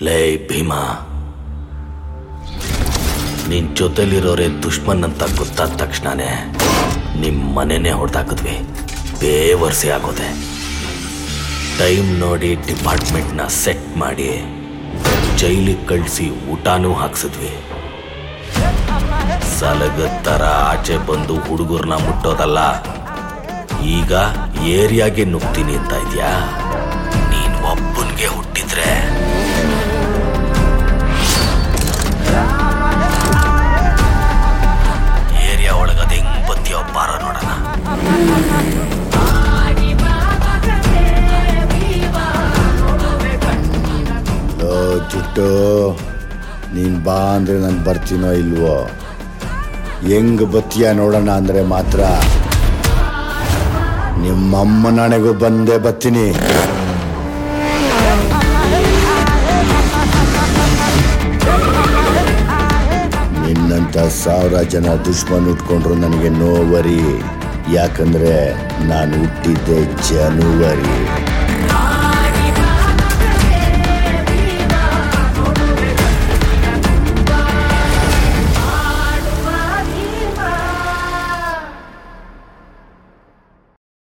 ಲೇ ಭೀಮಾ ನಿನ್ ಜೊತೆಲಿರೋರೆ ದುಶ್ಮನ್ ಅಂತ ಗೊತ್ತಾದ ತಕ್ಷಣನೇ ನಿಮ್ ಮನೆನೇ ಹೊಡೆದಾಕಿದ್ವಿ ಬೇವರ್ಸಿ ಆಗೋದೆ ಟೈಮ್ ನೋಡಿ ಡಿಪಾರ್ಟ್ಮೆಂಟ್ನ ಸೆಟ್ ಮಾಡಿ ಜೈಲಿಗೆ ಕಳಿಸಿ ಊಟನೂ ಹಾಕ್ಸಿದ್ವಿ ಸಲಗದ ಥರ ಆಚೆ ಬಂದು ಹುಡುಗರ್ನ ಮುಟ್ಟೋದಲ್ಲ ಈಗ ಏರಿಯಾಗೆ ನುಗ್ತೀನಿ ಅಂತ ಇದ್ಯಾ ನೀನ್ ಒಬ್ಬನ್ಗೆ ಹುಟ್ಟಿದ್ರೆ ಏರಿಯಾ ಒಳಗದ ಹೆಂಗ್ ಬತ್ತಿಯೋ ಬಾರ ನೋಡೋಣ ಲೋ ಜುಟ್ಟು ನೀನ್ ಬಾ ಅಂದ್ರೆ ನಾನು ಬರ್ತೀನೋ ಇಲ್ವೋ ಹೆಂಗ್ ಬತ್ತೀಯ ನೋಡೋಣ ಅಂದ್ರೆ ಮಾತ್ರ ನಿಮ್ಮಮ್ಮ ನನಗೂ ಬಂದೇ ಬರ್ತೀನಿ ನಿನ್ನಂತ ಸಾವಿರ ಜನ ದುಶ್ಮನ್ ಉಟ್ಕೊಂಡ್ರು ನನಗೆ ನೋವರಿ ಯಾಕಂದ್ರೆ ನಾನು ಹುಟ್ಟಿದ್ದೆ ಜನವರಿ